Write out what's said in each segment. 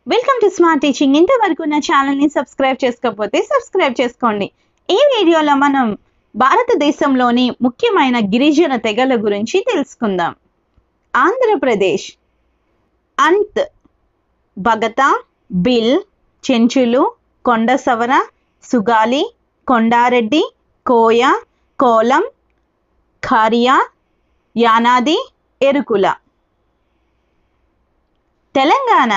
welcome to smart teaching ఇంతవరకు నా ఛానల్ని సబ్స్క్రైబ్ చేసుకోకపోతే సబ్స్క్రైబ్ చేసుకోండి ఈ వీడియోలో మనం భారతదేశంలోని ముఖ్యమైన గిరిజన తెగల గురించి తెలుసుకుందాం ఆంధ్రప్రదేశ్ అంత్ భగత బిల్ చెంచులు కొండ సవర సుగాలి కొండారెడ్డి కోయ కోలం ఖారియా యానాది ఎరుకుల తెలంగాణ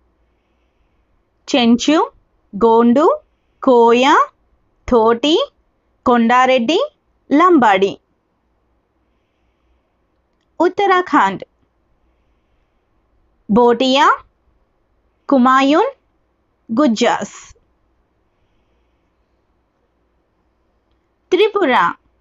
చెంచు గోండు కోయ తోటి కొండారెడ్డి లంబాడి ఉత్తరాఖండ్ బోటియా కుమాయూన్ గుజ్జాస్ త్రిపుర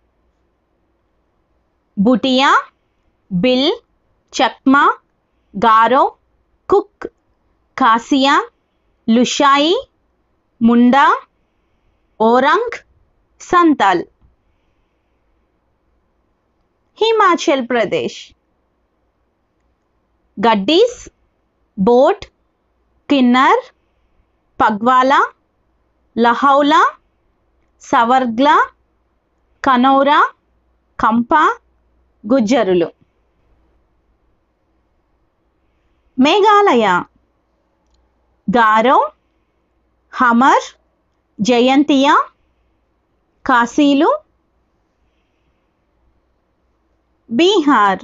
బుటియా బిల్ చక్మా గారో కుక్ కాసియా లుషాయి ముండా ఓరంగ్ సంతాల్ హిమాచల్ ప్రదేశ్ గడ్డీస్ బోట్ కిన్నర్ పగ్వాలా లహౌలా సవర్గ్లా కనౌరా కంప గుజ్జరులు మేఘాలయ గారో హమర్ జయంతియా కాశీలు బీహార్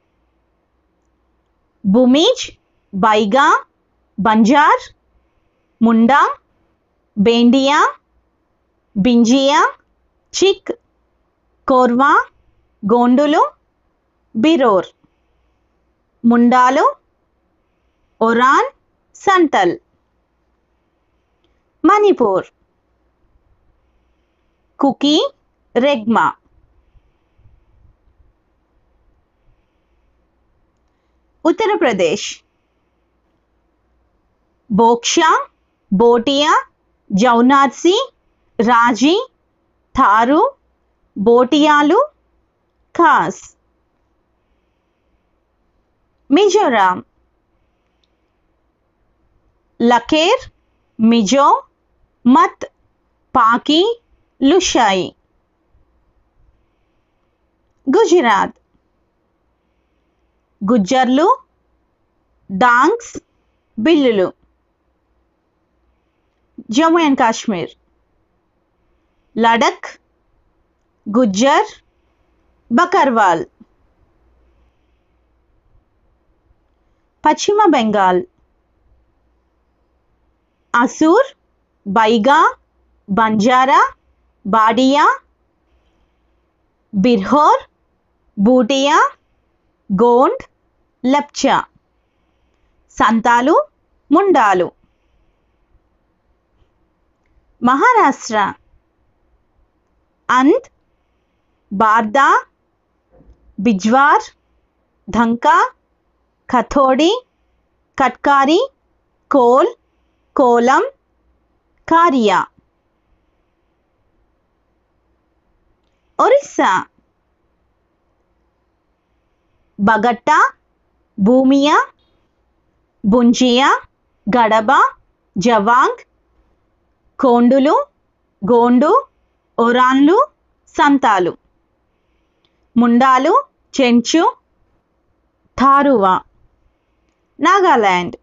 భూమిజ్ బైగా బంజార్ ముండా బేండియా బింజియా చిక్ కోర్వా గోండులు బిరోర్ ముండాలు ఒరాన్ సంతల్ మణిపూర్ కుకీ రెగ్మా ఉత్తరప్రదేశ్ బోక్షా బోటియా జౌనార్సి రాజీ థారు బోటియాలు ఖాస్ మిజోరాం లకేర్ మిజో మత్ పాకి లుషాయి గుజరాత్ గుజ్జర్లు డాంగ్స్ బిల్లులు జమ్మూ అండ్ కాశ్మీర్ లడక్ గుజ్జర్ బకర్వాల్ పశ్చిమ బెంగాల్ అసూర్ బైగా బంజారా బాడియా బిర్హోర్ బూటియా గోండ్ లెప్చా సంతాలు ముండాలు మహారాష్ట్ర అంత్ బార్దా బిజ్వార్ ధంకా కథోడి కట్కారి కోల్ కోలం కారియా ఒరిస్సా బగట్టా భూమియా బుంజియా గడబ జవాంగ్ కోండులు గోండు ఒరాన్లు సంతాలు ముండాలు చెంచు థారువా నాగాలాండ్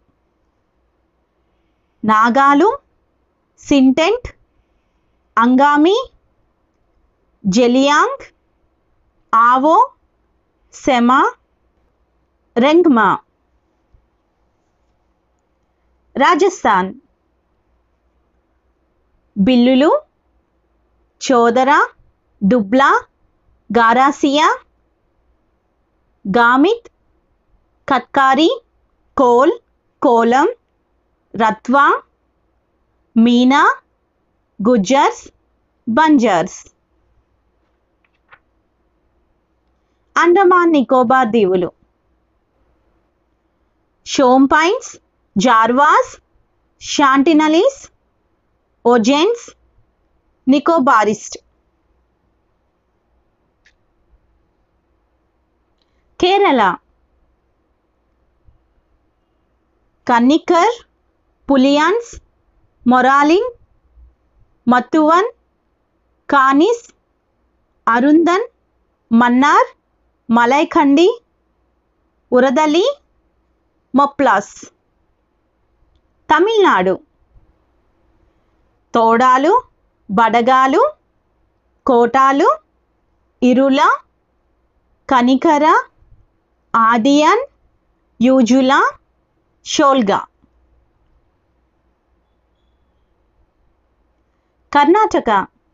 నాగాలు సింటెంట్ అంగామి జెలియాంగ్ ఆవో సెమా రెంగ్మా రాజస్థాన్ బిల్లులు చోదర డుబ్లా గారాసియా గామిత్ కత్కారి కోల్ కోలం రత్వా మీనా గుజ్జర్స్ బంజర్స్ అండమాన్ నికోబార్ దీవులు షోంపైన్స్ జార్వాస్ షాంటినలీస్ ఓజెన్స్ నికోబారిస్ట్ కేరళ కన్నికర్ పులియాన్స్ మొరాలిన్ మత్తువన్ కానిస్ అరుందన్ మన్నార్ మలైఖండి ఉరదలి మొప్లాస్ తమిళనాడు తోడాలు బడగాలు కోటాలు ఇరుల కనికర ఆదియన్ యూజుల షోల్గా కర్ణాటక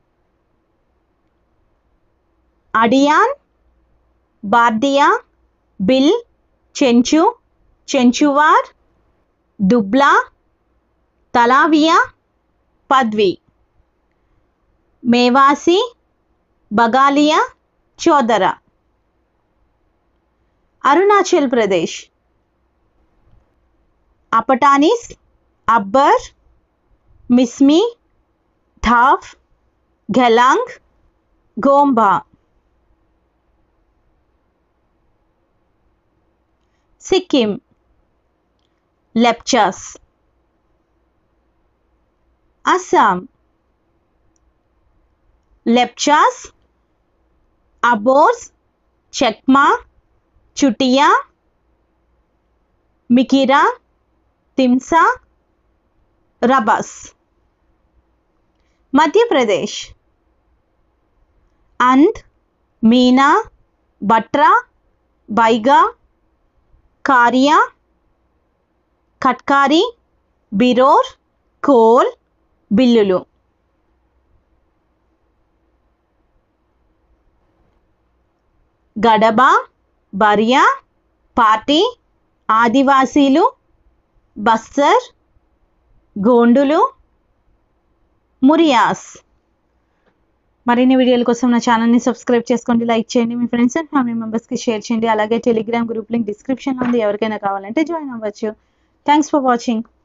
అడియాన్ బార్దియా బిల్ చెంచు చెంచువార్ దుబ్లా తలావియా పద్వి మేవాసి బగాలియా చోదర అరుణాచల్ ప్రదేశ్ అపటానిస్ అబ్బర్ మిస్మి ఠాఫ్ గెలాంగ్ గోంబా సిక్కిం లెప్చాస్ అస్సాం లెప్చాస్ అబోర్స్ చెక్మా చుటియా మికిరా తిమ్సా రబస్ మధ్యప్రదేశ్ అంత్ మీనా బట్రా బైగా కారియా కట్కారి బిరోర్ కోల్ బిల్లులు గడబ బరియా పార్టీ ఆదివాసీలు బస్సర్ గోండులు మురియాస్ మరిన్ని వీడియోల కోసం నా ఛానల్ని సబ్స్క్రైబ్ చేసుకోండి లైక్ చేయండి మీ ఫ్రెండ్స్ అండ్ ఫ్యామిలీ మెంబర్స్కి షేర్ చేయండి అలాగే టెలిగ్రామ్ గ్రూప్ లింక్ డిస్క్రిప్షన్లో ఉంది ఎవరికైనా కావాలంటే జాయిన్ అవ్వచ్చు థ్యాంక్స్ ఫర్ వాచింగ్